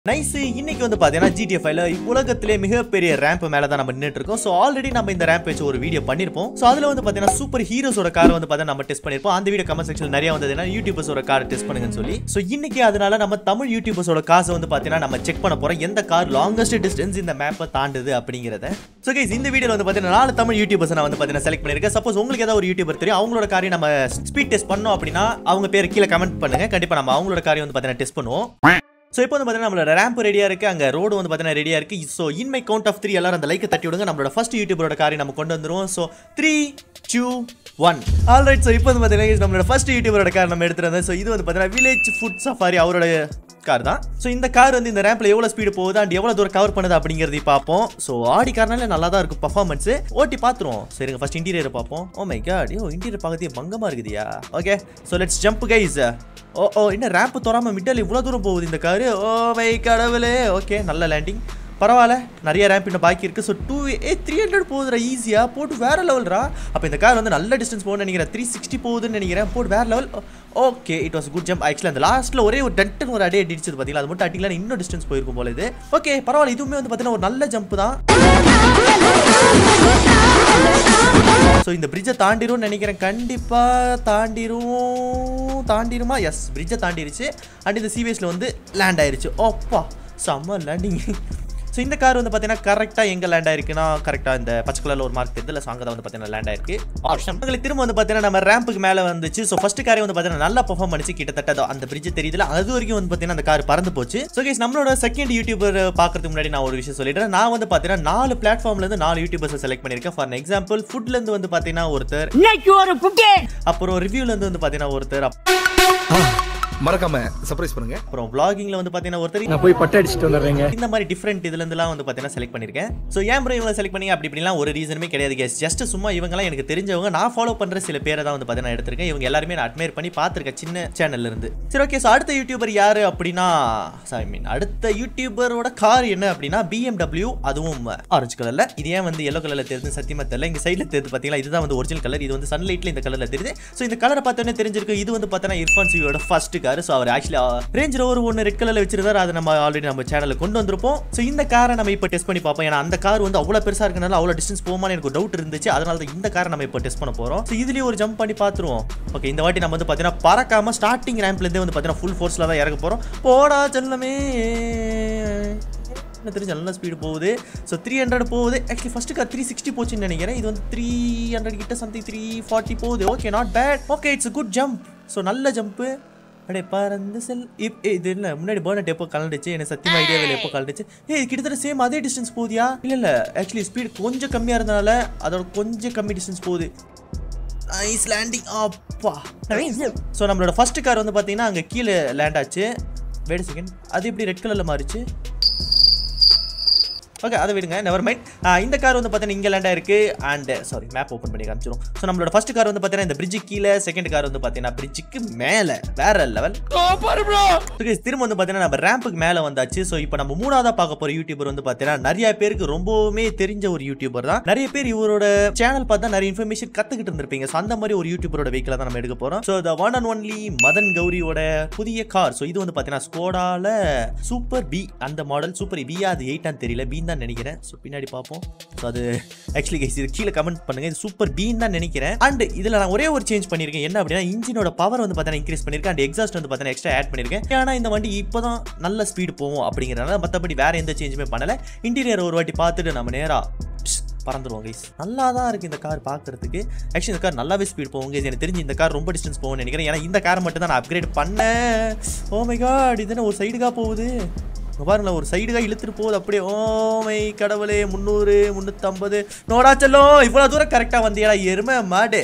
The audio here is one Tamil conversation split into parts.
நைஸ் இன்னைக்கு வந்து பார்த்தீங்கன்னா ஜிடிஎஃப் ஃபைவ்ல உலகத்திலே மிகப்பெரிய ரேம்ப் மேலே தான் நம்ம நின்றுட்டு இருக்கோம் ஸோ ஆல்ரெடி நம்ம இந்த ரேம்ப் வச்சு ஒரு வீடியோ பண்ணியிருப்போம் ஸோ அதில் வந்து பார்த்தீங்கன்னா சூப்பர் ஹீரோஸோட கார் வந்து பார்த்தீங்கன்னா நம்ம டெஸ்ட் பண்ணியிருப்போம் அந்த வீடியோ கமெண்ட் செக்ஷன் நிறைய வந்ததுன்னா யூடியூபர்ஸோட கார் டெஸ்ட் பண்ணுங்கன்னு சொல்லி ஸோ இன்னைக்கு அதனால நம்ம தமிழ் யூடியூபர்ஸோட காசை வந்து பார்த்தீங்கன்னா நம்ம செக் பண்ண போகிறோம் எந்த கார் லாங்கஸ்ட் டிஸ்டன்ஸ் இந்த மேப்பை தாண்டுது அப்படிங்கிறத ஸோ கைஸ் இந்த வீடியோவில் வந்து பார்த்தீங்கன்னா நாலு தமிழ் யூடியூபர்ஸ் நான் வந்து பார்த்தீங்கன்னா செலக்ட் பண்ணியிருக்கேன் சப்போஸ் உங்களுக்கு ஏதாவது ஒரு யூடியூபர் தெரியும் அவங்களோட காரையும் நம்ம ஸ்பீட் டெஸ்ட் பண்ணோம் அப்படின்னா அவங்க பேர் கீழே கமெண்ட் பண்ணுங்க கண்டிப்பாக நம்ம அவங்களோட காரையும் வந்து பார்த்தீங்கன்னா டெஸ்ட் பண்ணுவோம் ஸோ இப்போ வந்து பார்த்தீங்கன்னா நம்மளோட ரேம்ப் ரெடியாக இருக்குது அங்கே ரோடு வந்து பார்த்தீங்கன்னா ரெடியாக இருக்குது so in my count of three எல்லாரும் அந்த லைக்கை தட்டி விடுங்க நம்மளோட ஃபர்ஸ்ட் யூடியூபரோட காரை நம்ம கொண்டு வந்துருவோம் so three two one all right so இப்போ வந்து பார்த்தீங்கன்னா நம்மளோட ஃபர்ஸ்ட் யூடியூபரோட கார் நம்ம எடுத்துட்டு வந்தோம் ஸோ இது வந்து பார்த்தீங்கன்னா வில்லேஜ் ஃபுட் சஃபாரி அவரோட கார் தான் ஸோ இந்த கார் வந்து இந்த ரேம்பில் எவ்வளோ ஸ்பீடு போகுது அண்ட் எவ்வளோ தூரம் கவர் பண்ணுது அப்படிங்கிறதையும் பார்ப்போம் ஸோ ஆடி கார்னால நல்லா தான் இருக்கும் பர்ஃபார்மன்ஸ் ஓட்டி பார்த்துருவோம் சரிங்க ஃபர்ஸ்ட் இன்டீரியர் பார்ப்போம் oh my god yo interior பார்க்கறதே பங்கமாக இருக்குதியா okay so let's jump guys oh oh என்ன ரேம்ப் தொறாம மிட்டல் இவ்வளோ தூரம் போகுது இந்த காரு ஓ மை கடவுளே ஓகே நல்ல லேண்டிங் பரவாயில்ல நிறைய ரேம்ப் இன்னும் பாக்கி இருக்குது so to a three hundred போகுதுடா ஈஸியாக போட்டு வேறு லெவல்ரா அப்போ இந்த கார் வந்து நல்ல டிஸ்டன்ஸ் போகுதுன்னு நினைக்கிறேன் த்ரீ சிக்ஸ்டி போகுதுன்னு நினைக்கிறேன் போட்டு வேறு level okay it was good jump actually அந்த லாஸ்ட்டில் ஒரே ஒரு டென்ட்னு ஒரு அடி அடிச்சது பார்த்தீங்களா அது மட்டும் அடிக்கலாம் இன்னும் டிஸ்டன்ஸ் போயிருக்கும் போல இது ஓகே பரவாயில்ல இதுவுமே வந்து பார்த்தீங்கன்னா ஒரு நல்ல ஜம்ப் தான் ஸோ இந்த பிரிட்ஜை தாண்டிரும் நினைக்கிறேன் கண்டிப்பாக தாண்டிரும் தாண்டிருமா எஸ் பிரிட்ஜை தாண்டிருச்சு அண்ட் இந்த சிவிஎஸில் வந்து லேண்ட் ஆயிருச்சு ஓப்பா செம்ம லேண்டிங் ஸோ இந்த கார் வந்து பார்த்தீங்கன்னா கரெக்டாக எங்கே லேண்ட் ஆயிருக்குன்னா கரெக்டாக இந்த பச்சை கலரில் ஒரு மார்க் தெரியுது ஸோ அங்கே தான் வந்து பார்த்தீங்கன்னா லேண்ட் ஆயிருக்கு ஆப்ஷன் உங்களுக்கு திரும்ப வந்து பார்த்தீங்கன்னா நம்ம ரேம்புக்கு மேலே வந்துச்சு ஸோ ஃபர்ஸ்ட் காரே வந்து பார்த்தீங்கன்னா நல்லா பர்ஃபார்ம் பண்ணிச்சு கிட்டத்தட்ட அதோ அந்த பிரிட்ஜ் தெரியுதுல அது வரைக்கும் வந்து பார்த்தீங்கன்னா அந்த கார் பறந்து போச்சு ஸோ கேஸ் நம்மளோட செகண்ட் யூடியூபர் பார்க்கறதுக்கு முன்னாடி நான் ஒரு விஷயம் சொல்லிடுறேன் நான் வந்து பார்த்தீங்கன்னா நாலு பிளாட்ஃபார்ம்லேருந்து நாலு யூடியூபர்ஸ் செலக்ட் பண்ணியிருக்கேன் ஃபார் எக்ஸாம்பிள் ஃபுட்லேருந்து வந்து பார்த்தீங்கன்னா ஒருத்தர் இன்னைக்கு ஒரு புட்டி அப்புறம் ரிவ்யூலேருந்து வந்து பார்த்தீங்கன்னா ஒருத்தர் அப்~ மறக்காம சர்ப்ரைஸ் பண்ணுங்க அப்புறம் vloggingல வந்து பார்த்தீங்கன்னா ஒருத்தர் நான் போய் பட்டை அடிச்சுட்டு வந்துடுறேங்க இந்த மாதிரி டிஃப்ரெண்ட் இதுல இருந்துலாம் வந்து பார்த்தீங்கன்னா செலக்ட் பண்ணியிருக்கேன் ஸோ ஏன் ப்ரோ இவங்களை செலக்ட் பண்ணி அப்படி இப்படிலாம் ஒரு ரீசனுமே கிடையாது கேஸ் ஜஸ்ட் சும்மா இவங்கலாம் எனக்கு தெரிஞ்சவங்க நான் ஃபாலோ பண்ற சில பேரை தான் வந்து பார்த்தீங்கன்னா எடுத்திருக்கேன் இவங்க எல்லாருமே நான் அட்மையர் பண்ணி பார்த்துருக்கேன் சின்ன சேனல்ல இருந்து சரி ஓகே ஸோ அடுத்த யூடியூபர் யாரு அப்படின்னா ஐ மீன் அடுத்த யூடியூபரோட கார் என்ன அப்படின்னா பிஎம்டபிள்யூ அதுவும் ஆரஞ்சு கலர்ல இது ஏன் வந்து எல்லோ கலர்ல தெரியுது சத்தியமா தெரியல இங்க சைடில் தெரியுது பார்த்தீங்களா இதுதான் வந்து ஒரிஜினல் கலர் இது வந்து சன்லைட்ல இந்த கலர்ல தெரியுது ஸோ இந்த கலரை பார்த்தோன்னே தெரிஞ்சிருக்கு இது வந்து பார்த்தீங்கன்னா இர்ஃபான் சிவியோட ஃபர்ஸ்ட் கார் ஸோ அவர் ஆக்சுவலி ரேஞ்ச் ரோவர் ஒன்று ரெட் கலர்ல வச்சிருந்தாரு அதை நம்ம ஆல்ரெடி நம்ம சேனலில் கொண்டு வந்திருப்போம் ஸோ இந்த காரை நம்ம இப்போ டெஸ்ட் பண்ணி பார்ப்போம் ஏன்னா அந்த கார் வந்து அவ்வளோ பெருசாக இருக்கனால அவ்வளோ டிஸ்டன்ஸ் போகுமான்னு எனக்கு டவுட் இருந்துச்சு அதனால தான் இந்த காரை நம்ம இப்போ டெஸ்ட் பண்ண போகிறோம் ஸோ இதுலேயே ஒரு ஜம்ப் பண்ணி பார்த்துருவோம் ஓகே இந்த வாட்டி நம்ம வந்து பார்த்தீங்கன்னா பறக்காம ஸ்டார்டிங் ரேம்ப்லேருந்தே வந்து பார்த்தீங்கன்னா ஃபுல் ஃபோர்ஸில் தான் இறக்க போகிறோம் போடா செல்லமே எனக்கு தெரிஞ்ச நல்ல ஸ்பீடு போகுது ஸோ த்ரீ ஹண்ட்ரட் போகுது actually first car three sixty போச்சுன்னு நினைக்கிறேன் இது வந்து த்ரீ ஹண்ட்ரட் கிட்ட சம்திங் த்ரீ ஃபார்ட்டி போகுது okay not bad okay it's good jump so நல்ல ஜம்ப்பு அப்படியே பறந்து செல் இப் ஏய், இது இல்லை முன்னாடி பேர்னட் எப்போ கலந்துச்சு எனக்கு சத்தியமா ஐடியாவில் எப்போ கலந்துச்சு ஏய் இது கிட்டத்தட்ட சேம் அதே டிஸ்டன்ஸ் போகுதியா இல்லை இல்லை ஆக்சுவலி ஸ்பீடு கொஞ்சம் கம்மியாக இருந்தனால அதோட கொஞ்சம் கம்மி டிஸ்டன்ஸ் போகுது நைஸ் லேண்டிங் அப்பா ஸோ நம்மளோட ஃபர்ஸ்ட் கார் வந்து பார்த்தீங்கன்னா அங்கே கீழே லேண்ட் ஆச்சு வெயிட் செகண்ட் அது எப்படி ரெட் கலரில் மாறிச்சு ஓகே அதை விடுங்க நெவர் மைண்ட் இந்த கார் வந்து பார்த்தீங்கன்னா இங்கே லேண்ட் ஆயிருக்கு அண்ட் சாரி மேப் ஓப்பன் பண்ணி காமிச்சிரும் ஸோ நம்மளோட ஃபர்ஸ்ட் கார் வந்து பார்த்தீங்கன்னா இந்த பிரிட்ஜு கீழே செகண்ட் கார் வந்து பார்த்தீங்கன்னா பிரிட்ஜுக்கு மேலே வேற லெவல் திரும்ப வந்து பார்த்தீங்கன்னா நம்ம ரேம்புக்கு மேலே வந்தாச்சு ஸோ இப்போ நம்ம மூணாவதாக பார்க்க போகிற யூடியூபர் வந்து பார்த்தீங்கன்னா நிறைய பேருக்கு ரொம்பவுமே தெரிஞ்ச ஒரு யூடியூபர் தான் நிறைய பேர் இவரோட சேனல் பார்த்தா நிறைய இன்ஃபர்மேஷன் கற்றுக்கிட்டு இருந்திருப்பீங்க ஸோ அந்த மாதிரி ஒரு யூடியூபரோட வெஹிக்கில் தான் நம்ம எடுக்க போகிறோம் so the one and only Madan கௌரியோட புதிய கார் ஸோ இது வந்து பார்த்தீங்கன்னா ஸ்கோடால சூப்பர் பி அந்த மாடல் சூப்பர் பி அது எயிட்டான்னு தெரியல பீன் தான் நினைக்கிறேன் ஸோ பின்னாடி பார்ப்போம் ஸோ அது ஆக்சுவலி கைஸ் இது கீழே கமெண்ட் பண்ணுங்க இது சூப்பர் பீன் தான் நினைக்கிறேன் அண்ட் இதில் நான் ஒரே ஒரு சேஞ்ச் பண்ணியிருக்கேன் என்ன அப்படின்னா இன்ஜினோட பவர் வந்து பார்த்தீங்கன்னா இன்க்ரீஸ் பண்ணியிருக்கேன் அண்ட் எக்ஸாஸ்ட் வந்து பார்த்தீங்கன்னா எக்ஸ்ட்ரா ஆட் பண்ணியிருக்கேன் ஏன்னா இந்த வண்டி இப்போ தான் நல்ல ஸ்பீடு போகும் அப்படிங்கிறனால மற்றபடி வேற எந்த சேஞ்சுமே பண்ணல இன்டீரியர் ஒரு வாட்டி பார்த்துட்டு நம்ம நேராக பறந்துருவோம் கைஸ் நல்லா தான் இருக்குது இந்த கார் பார்க்கறதுக்கு ஆக்சுவலி இந்த கார் நல்லாவே ஸ்பீட் போகும் guys. எனக்கு தெரிஞ்சு இந்த கார் ரொம்ப டிஸ்டன்ஸ் போகும்னு நினைக்கிறேன் ஏன்னா இந்த கார் மட்டும் தான் நான் அப்கிரேட் பண்ணேன் ஓ மை காட் இது என்ன ஒரு சைடுக்காக போகுது இங்க பாருங்களேன் ஒரு சைடுக்காக இழுத்துட்டு போகுது அப்படியே ஓ மை கடவுளே முந்நூறு முந்நூற்றம்பது நோடா செல்லும் இவ்வளோ தூரம் கரெக்டாக வந்தியாடா எருமை மாடு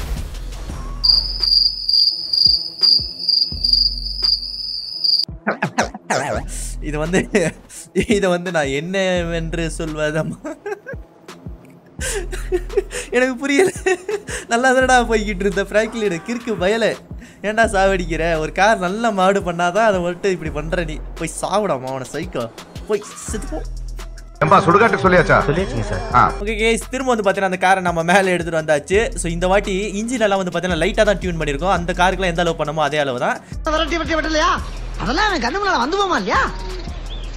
இது வந்து இதை வந்து நான் என்னவென்று சொல்வதம்மா எனக்கு புரியல நல்லா தானடா போய்கிட்டு இருந்த ஃப்ராங்க்லின் கிறுக்கு பயல ஏன்டா சாவடிக்கிற ஒரு கார் நல்ல மாடு பண்ணாதான் அதை மட்டும் இப்படி பண்ற நீ போய் சாவிடாமா அவனை சைக்கோ போய் செத்து போ ஏம்பா சுடுகாட்டு சொல்லியாச்சா சொல்லியாச்சுங்க சார் ஆ ஓகே கேஸ் திரும்ப வந்து பார்த்தீங்கன்னா அந்த காரை நம்ம மேலே எடுத்துட்டு வந்தாச்சு ஸோ இந்த வாட்டி இன்ஜின் எல்லாம் வந்து பார்த்தீங்கன்னா லைட்டாக தான் டியூன் பண்ணியிருக்கோம் அந்த காருக்குலாம் எந்த அளவு பண்ணமோ அதே அளவு தான் விரட்டி விரட்டி விட்டலையா அதெல்லாம் அவன் கண்ணு முன்னால வந்து போமா இல்லையா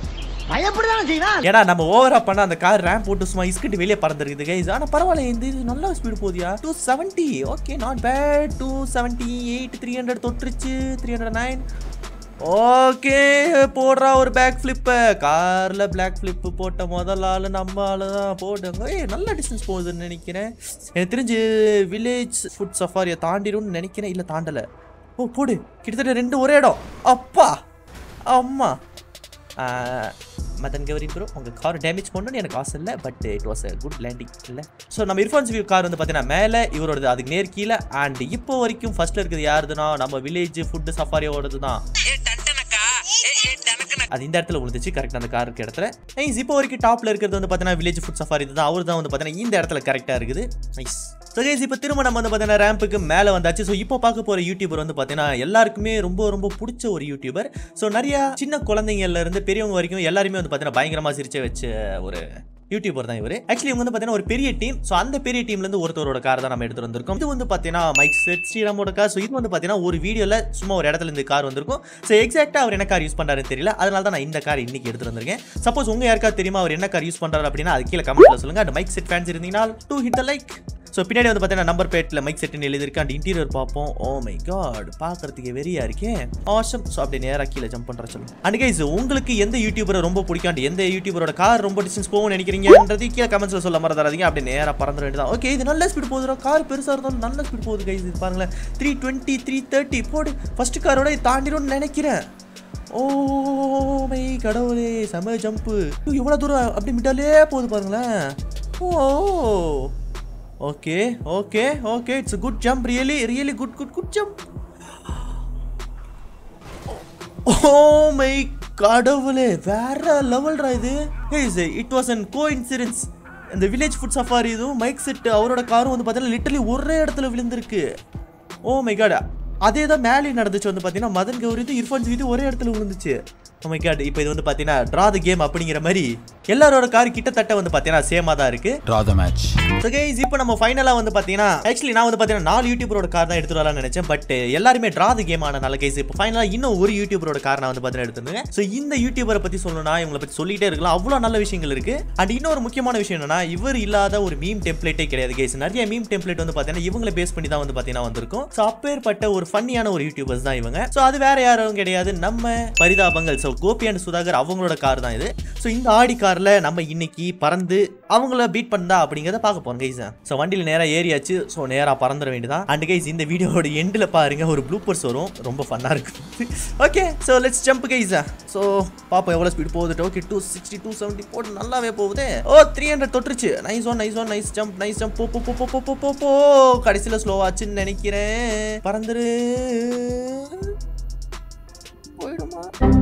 எப்படிதான் செய்வான் ஏன்னா நம்ம ஓவரா பண்ண அந்த கார் ரேம்ப் போட்டு சும்மா இஸ்கிட்டு வெளியே பறந்துருக்குது கைஸ் ஆனா பரவாயில்ல இந்த இது நல்ல ஸ்பீடு போதியா two seventy okay not bad two seventy eight three hundred தொட்டுருச்சு த்ரீ ஹண்ட்ரட் நைன் ஓகே போடுறா ஒரு பேக் ஃபிளிப்பு கார்ல பிளாக் ஃபிளிப்பு போட்ட முதல் ஆளு நம்ம ஆளு தான் போட்டுங்க ஏய் நல்ல டிஸ்டன்ஸ் போகுதுன்னு நினைக்கிறேன் எனக்கு தெரிஞ்சு வில்லேஜ் ஃபுட் சஃபாரியை தாண்டிடும்னு நினைக்கிறேன் இல்லை தாண்டலை ஓ போடு கிட்டத்தட்ட ரெண்டு ஒரே இடம் அப்பா அம்மா மதன் கௌரி ப்ரோ உங்கள் கார் டேமேஜ் பண்ணணும்னு எனக்கு ஆசை இல்லை but it was a good landing இல்லை ஸோ நம்ம இர்ஃபான்ஸ் வியூ கார் வந்து பார்த்தீங்கன்னா மேலே இவரோடது அதுக்கு நேர் கீழே அண்ட் இப்போ வரைக்கும் ஃபர்ஸ்ட்ல இருக்குது யாருதுன்னா நம்ம வில்லேஜ் ஃபுட்டு சஃபாரியோடது தான் அது இந்த இடத்துல விழுந்துச்சு கரெக்ட் அந்த கார் இருக்க இடத்துல நைஸ் இப்போ வரைக்கும் டாப்ல இருக்கிறது வந்து பார்த்தீங்கன்னா வில்லேஜ் ஃபுட் சஃபாரி தான் அவர் தான் வந்து பார்த்தீங்கன்னா இந்த இடத்துல கரெக்டாக இருக்குது நைஸ் ஸோ கைஸ் இப்போ திரும்ப நம்ம வந்து பார்த்தீங்கன்னா ரேம்புக்கு மேலே வந்தாச்சு ஸோ இப்போ பார்க்க போகிற யூடியூபர் வந்து பார்த்தீங்கன்னா எல்லாருக்குமே ரொம்ப ரொம்ப பிடிச்ச ஒரு யூடியூபர் ஸோ நிறைய சின்ன குழந்தைங்கள்ல இருந்து பெரியவங்க வரைக்கும் எல்லாருமே வந்து பார்த்தீங்கன்னா பயங்கரமாக சிரிச்ச வச்ச ஒரு யூடியூபர் தான் இவர் ஆக்சுவலி இவங்க வந்து பார்த்தீங்கன்னா ஒரு பெரிய டீம் ஸோ அந்த பெரிய டீம்ல இருந்து ஒருத்தரோட கார் தான் நம்ம எடுத்துட்டு வந்திருக்கோம் இது வந்து பார்த்தீங்கன்னா மைக் செட் ஸ்ரீராமோட கார் ஸோ இது வந்து பார்த்தீங்கன்னா ஒரு வீடியோவில் சும்மா ஒரு இடத்துல இந்த கார் வந்திருக்கும் ஸோ எக்ஸாக்டாக அவர் என்ன கார் யூஸ் பண்ணுறாருன்னு தெரியல அதனால தான் நான் இந்த கார் இன்னைக்கு எடுத்துட்டு வந்திருக்கேன் சப்போஸ் உங்க யாருக்காவது தெரியுமா அவர் என்ன கார் யூஸ் பண்றாரு அப்படின்னா அது கீழே கமெண்ட்ல சொல்லுங்க அந்த மைக் செட் ஃபேன்ஸ் இருந்தீங்கன்னா டூ ஹிட் லைக் ஸோ பின்னாடி வந்து பார்த்தீங்கன்னா நம்பர் பிளேட்டில் மைக் செட்னு எழுதிருக்கு அண்ட் இன்டீரியர் பார்ப்போம் ஓ மை காட் பார்க்கறதுக்கு வெறியா இருக்கே ஆஷம் ஸோ அப்படி நேராக கீழே ஜம்ப் பண்ணுற சொல்லுங்க அண்ட் கைஸ் உங்களுக்கு எந்த யூடியூபரை ரொம்ப பிடிக்கும் and எந்த யூடியூபரோட கார் ரொம்ப டிஸ்டன்ஸ் போகும்னு நினைக்கிறீங்கன்றது கீழே கமெண்ட்ஸில் சொல்ல மறந்துடாதீங்க அப்படி நேராக பறந்துட வேண்டியதான் ஓகே இது நல்ல ஸ்பீட் போகுதுடா கார் பெருசாக இருந்தாலும் நல்ல ஸ்பீட் போகுது கைஸ் இது பாருங்களேன் த்ரீ டுவெண்ட்டி த்ரீ தேர்ட்டி போடு ஃபர்ஸ்ட் காரோட இது தாண்டிடும்னு நினைக்கிறேன் ஓ மை கடவுளே செம ஜம்ப்பு இவ்வளோ தூரம் அப்படி மிட்டாலே போகுது பாருங்களேன் oh okay okay okay it's good jump really really good good good jump oh my கடவுளே வேற லெவல்ரா இது is it was an coincidence இந்த வில்லேஜ் ஃபுட் சஃபாரி இதுவும் மைக் செட் அவரோட காரும் வந்து பார்த்தீங்கன்னா லிட்டரலி ஒரே இடத்துல விழுந்திருக்கு ஓ மை காட் அதே தான் மேலே நடந்துச்சு வந்து பார்த்தீங்கன்னா மதன் கௌரி இது இர்ஃபான் இது ஒரே இடத்துல விழுந்துச்சு ஓ மை காட் இப்போ இது வந்து பார்த்தீங்கன்னா ட்ரா த கேம் அப்படிங்கிற மாதிரி எல்லாரோட கார் கிட்டத்தட்ட வந்து பார்த்தீங்கன்னா சேமாக தான் இருக்கு Draw the match. So guys இப்போ நம்ம ஃபைனலாக வந்து பார்த்தீங்கன்னா ஆக்சுவலி நான் வந்து பார்த்தீங்கன்னா நாலு யூடியூபரோட கார் தான் எடுத்துட்டு வரலாம்னு நினைச்சேன் பட் எல்லாருமே ட்ரா தி கேம் ஆனதால கைஸ் இப்போ ஃபைனலாக இன்னும் ஒரு யூடியூபரோட கார் நான் வந்து பார்த்தீங்கன்னா எடுத்துருந்தேன் ஸோ இந்த யூடியூபரை பற்றி சொல்லணும்னா இவங்களை பற்றி சொல்லிட்டே இருக்கலாம் அவ்வளோ நல்ல விஷயங்கள் இருக்கு அண்ட் இன்னொரு முக்கியமான விஷயம் என்னன்னா இவர் இல்லாத ஒரு மீம் டெம்ப்ளேட்டே கிடையாது கைஸ் நிறைய மீம் டெம்ப்ளேட் வந்து பார்த்தீங்கன்னா இவங்களை பேஸ் பண்ணி தான் வந்து பார்த்தீங்கன்னா வந்திருக்கும் ஸோ அப்பேற்பட்ட ஒரு ஃபன்னியான ஒரு யூடியூபர்ஸ் தான் இவங்க ஸோ அது வேற யாரும் கிடையாது நம்ம பரிதாபங்கள் ஸோ கோபி அண்ட் சுதாகர் அவங்களோட கார் தான் இது ஸோ இந்த ஆடி காரில் நம்ம இன்னைக்கு பறந்து அவங்கள பீட் பண்ணா அப்படிங்கிறத பார்க்க போறோம் கைஸ் ஸோ வண்டியில் நேராக ஏறியாச்சு ஸோ நேராக பறந்துட வேண்டியதான் அண்ட் கைஸ் இந்த வீடியோவோட எண்டில் பாருங்க ஒரு ப்ளூப்பர்ஸ் வரும் ரொம்ப ஃபன்னாக இருக்கும் okay so let's jump guys so பாப்போம் எவ்வளோ ஸ்பீட் போகுது okay two sixty two seventy போட்டு நல்லாவே போகுது ஓ த்ரீ ஹண்ட்ரட் தொட்டுருச்சு nice one nice one nice jump nice jump போ போ போ போ போ போ போ போ கடைசியில் ஸ்லோவாச்சுன்னு நினைக்கிறேன் பறந்துரு போயிடுமா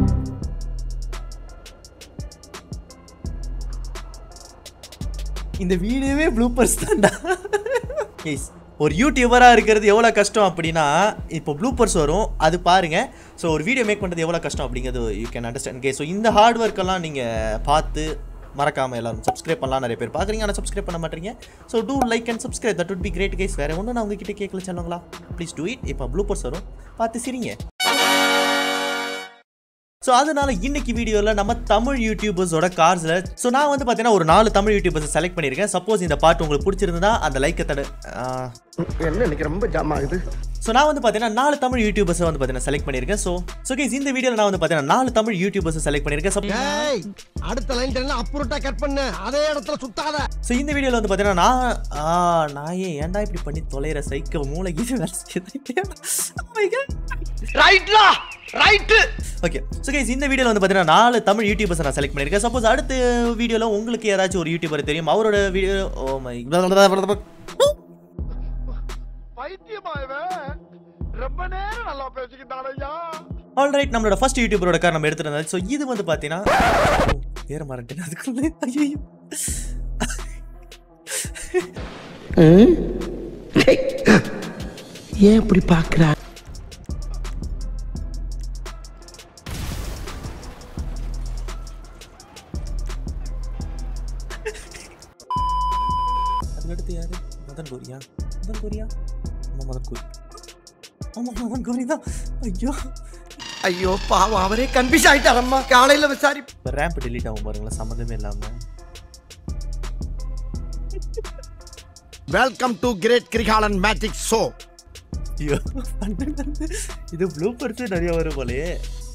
இந்த வீடியோவே ப்ளூப்பர்ஸ் தான்டா எஸ் ஒரு யூடியூபராக இருக்கிறது எவ்வளோ கஷ்டம் அப்படின்னா இப்போ ப்ளூப்பர்ஸ் வரும் அது பாருங்க ஸோ ஒரு வீடியோ மேக் பண்ணுறது எவ்வளோ கஷ்டம் அப்படிங்கிறது you can understand k so இந்த ஹார்ட் ஒர்க்கெல்லாம் நீங்கள் பார்த்து மறக்காமல் எல்லாரும் சப்ஸ்கிரைப் பண்ணலாம் நிறைய பேர் பார்க்குறீங்க ஆனால் சப்ஸ்கிரைப் பண்ண மாட்டீங்க so do like and subscribe that would be great guys வேறு ஒன்றும் நான் உங்ககிட்ட கேட்கல சொன்னாங்களா ப்ளீஸ் டூ இட் இப்போ ப்ளூப்பர்ஸ் வரும் பார்த்து சிரிங்க ஸோ அதனால இன்னைக்கு வீடியோவில் நம்ம தமிழ் யூடியூபர்ஸோட கார்ஸில் ஸோ நான் வந்து பார்த்தீங்கன்னா ஒரு நாலு தமிழ் யூடியூபர்ஸ் செலக்ட் பண்ணியிருக்கேன் சப்போஸ் இந்த பாட்டு உங்களுக்கு பிடிச்சிருந்தா அந்த லைக்கை தடு என்ன இன்னைக்கு ரொம்ப ஜாம் ஆகுது ஸோ நான் வந்து பார்த்தீங்கன்னா நாலு தமிழ் யூடியூபர்ஸை வந்து பார்த்தீங்கன்னா செலக்ட் பண்ணியிருக்கேன் ஸோ ஸோ கைஸ் இந்த வீடியோவில் நான் வந்து பார்த்தீங்கன்னா நாலு தமிழ் யூடியூபர்ஸ் செலக்ட் பண்ணியிருக்கேன் So- ஏய் அடுத்த லைன் எல்லாம் அப்புறட்டா கட் பண்ணு அதே இடத்துல சுத்தாத ஸோ இந்த வீடியோவில் வந்து பார்த்தீங்கன்னா நான் ஆ நான் ஏன் ஏன்டா இப்படி பண்ணி தொலைகிற சைக்க மூளை இது ரைட்லா ரைட்டு ஓகே ஸோ கைஸ் இந்த வீடியோவில் வந்து பார்த்தீங்கன்னா நாலு தமிழ் யூடியூபர்ஸ் நான் செலக்ட் பண்ணியிருக்கேன் சப்போஸ் அடுத்த வீடியோவில் உங்களுக்கு ஏதாச்சும் ஒரு யூடியூபர் தெரியும் அவரோட வீடியோ ஓ மை பைத்தியமா இவன் ரொம்ப நேரம் நல்லா பேசிக்கிட்டான் ஐயா ஆல்ரைட் நம்மளோட ஃபர்ஸ்ட் யூடியூபரோட கார் நம்ம எடுத்துட்டு இருந்தாச்சு ஸோ இது வந்து பார்த்தீங்கன்னா ஓ, ஏற மாறட்டேன் அதுக்குள்ளே ஐயோ ஏன் இப்படி பாக்குற அதுக்கடுத்து யாரு மதன் கோரியா மதன் கோரியா ஆமா மதன் கோரி ஆமா மதன் கோரி தான் ஐயோ ஐயோ பாவம் அவரே கன்ஃபியூஸ் ஆயிட்டாரம்மா காலையில விசாரி இப்போ ரேம்ப் டெலீட் ஆகும் பாருங்களேன் சம்மந்தமே இல்லாம welcome to great Kirikalan magic show ஐயோ இது ப்ளூ பர்ஸ் நிறைய வரும் போலயே